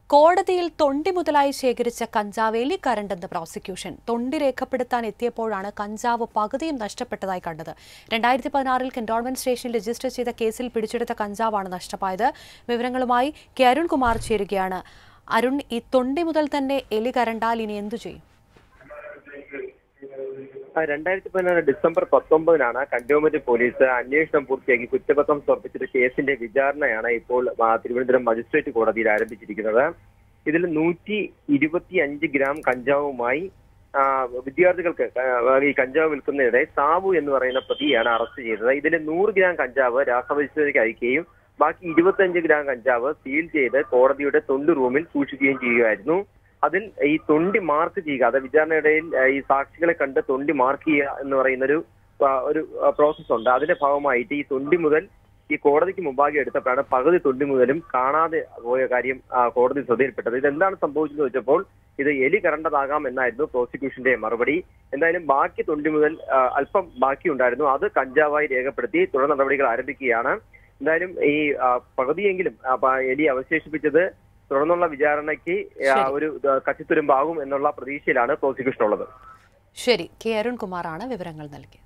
കോടതിയിൽ തൊണ്ടി മുതലായി ശേഖരിച്ച കഞ്ചാവ് എലി കരണ്ടെന്ന് പ്രോസിക്യൂഷൻ തൊണ്ടി രേഖപ്പെടുത്താൻ എത്തിയപ്പോഴാണ് കഞ്ചാവ് പകുതിയും നഷ്ടപ്പെട്ടതായി കണ്ടത് രണ്ടായിരത്തി പതിനാറിൽ കന്റോൺമെന്റ് സ്റ്റേഷനിൽ രജിസ്റ്റർ ചെയ്ത കേസിൽ പിടിച്ചെടുത്ത കഞ്ചാവാണ് നഷ്ടമായത് വിവരങ്ങളുമായി കെ അരുൺകുമാർ ചേരുകയാണ് അരുൺ ഈ തൊണ്ടി മുതൽ തന്നെ എലി കരണ്ടാൽ ഇനി എന്തു ചെയ്യും രണ്ടായിരത്തി പതിനാറ് ഡിസംബർ പത്തൊമ്പതിനാണ് കന്റോൺമെന്റ് പോലീസ് അന്വേഷണം പൂർത്തിയാക്കി കുറ്റപത്രം സമർപ്പിച്ച കേസിന്റെ വിചാരണയാണ് ഇപ്പോൾ ആ, തിരുവനന്തപുരം മജിസ്ട്രേറ്റ് കോടതിയിൽ ആരംഭിച്ചിരിക്കുന്നത് ഇതിൽ നൂറ്റി ഇരുപത്തി അഞ്ച് ഗ്രാം കഞ്ചാവുമായി ആ, വിദ്യാർത്ഥികൾക്ക് ക- ഈ കഞ്ചാവ് വിൽക്കുന്നതിനിടെ സാബു എന്ന് പറയുന്ന പ്രതിയാണ് അറസ്റ്റ് ചെയ്തത് ഇതിൽ നൂറ് ഗ്രാം കഞ്ചാവ് രാസപരിശോധനയ്ക്ക് അയക്കുകയും ബാക്കി ഇരുപത്തഞ്ച് ഗ്രാം കഞ്ചാവ് സീൽ ചെയ്ത് കോടതിയുടെ തൊണ്ട് റൂമിൽ സൂക്ഷിക്കുകയും ചെയ്യുകയായിരുന്നു അതിൽ ഈ തൊണ്ടി മാർക്ക് ചെയ്യുക അത് വിചാരണയിടയിൽ ആ, ഈ സാക്ഷികളെ കണ്ട് തൊണ്ടി മാർക്ക് ചെയ്യുക എന്ന് പറയുന്ന ഒരു ആ, ഒരു പ്രോസസ് ഉണ്ട് അതിന്റെ ഭാഗമായിട്ട് ഈ തൊണ്ടി മുതൽ ഈ കോടതിക്ക് മുമ്പാകെ എടുത്തപ്പോഴാണ് പകുതി തൊണ്ടി മുതലും കാണാതെ പോയ കാര്യം ആ, കോടതി ശ്രദ്ധയിൽപ്പെട്ടത് ഇതെന്താണ് സംഭവിച്ചതെന്ന് വെച്ചപ്പോൾ ഇത് എലി കറണ്ടതാകാം എന്നായിരുന്നു പ്രോസിക്യൂഷന്റെ മറുപടി എന്തായാലും ബാക്കി തൊണ്ടി മുതൽ ആ, അല്പം ബാക്കി ഉണ്ടായിരുന്നു അത് കഞ്ചാവായി രേഖപ്പെടുത്തി തുടർ നടപടികൾ ആരംഭിക്കുകയാണ് എന്തായാലും ഈ ആ, പകുതിയെങ്കിലും ആ, പ- എലി അവശേഷിപ്പിച്ചത് തുടർന്നുള്ള വിചാരണയ്ക്ക് ആ, ശരി. ഒരു ആ, കത്തിത്തുരുമ്പാകും എന്നുള്ള പ്രതീക്ഷയിലാണ് പ്രോസിക്യൂഷൻ ഉള്ളത് ശരി കെ അരുൺകുമാറാണ് വിവരങ്ങൾ നൽകിയത്